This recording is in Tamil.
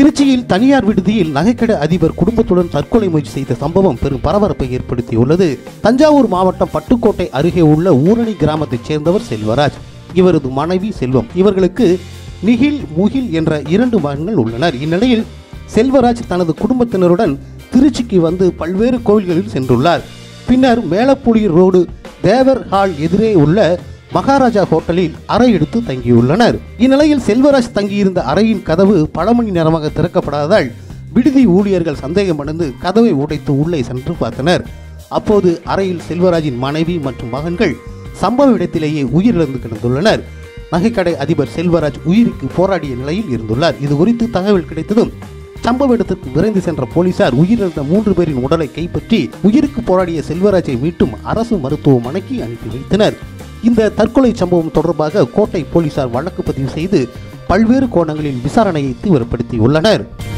திருச்சியில் தனியார் விடுதியில் நகைக்கடை அதிபர் குடும்பத்துடன் தற்கொலை முயற்சி செய்த சம்பவம் பெரும் பரபரப்பை ஏற்படுத்தியுள்ளது தஞ்சாவூர் மாவட்டம் பட்டுக்கோட்டை அருகே உள்ள ஊரணி கிராமத்தைச் சேர்ந்தவர் செல்வராஜ் இவரது மனைவி செல்வம் இவர்களுக்கு நிகில் முகில் என்ற இரண்டு மகன்கள் உள்ளனர் இந்நிலையில் செல்வராஜ் தனது குடும்பத்தினருடன் திருச்சிக்கு வந்து பல்வேறு கோவில்களில் சென்றுள்ளார் பின்னர் மேலப்புலியூர் ரோடு தேவர் ஹால் எதிரே உள்ள மகாராஜா ஹோட்டலில் அறை எடுத்து தங்கியுள்ளனர் இந்நிலையில் செல்வராஜ் தங்கியிருந்த அறையின் கதவு பல மணி நேரமாக திறக்கப்படாததால் விடுதி ஊழியர்கள் சந்தேகமடைந்து கதவை உடைத்து உள்ளே சென்று பார்த்தனர் அப்போது அறையில் செல்வராஜின் மனைவி மற்றும் மகன்கள் சம்பவ இடத்திலேயே உயிரிழந்து கிடந்துள்ளனர் நகைக்கடை அதிபர் செல்வராஜ் உயிருக்கு போராடிய நிலையில் இருந்துள்ளார் இது குறித்து தகவல் கிடைத்ததும் சம்பவ இடத்திற்கு விரைந்து சென்ற போலீசார் உயிரிழந்த மூன்று பேரின் உடலை கைப்பற்றி உயிருக்கு போராடிய செல்வராஜை மீட்டும் அரசு மருத்துவமனைக்கு அனுப்பி வைத்தனர் இந்த தற்கொலை சம்பவம் தொடர்பாக கோட்டை போலீசார் வழக்கு பதிவு செய்து பல்வேறு கோணங்களில் விசாரணையை தீவிரப்படுத்தியுள்ளனர்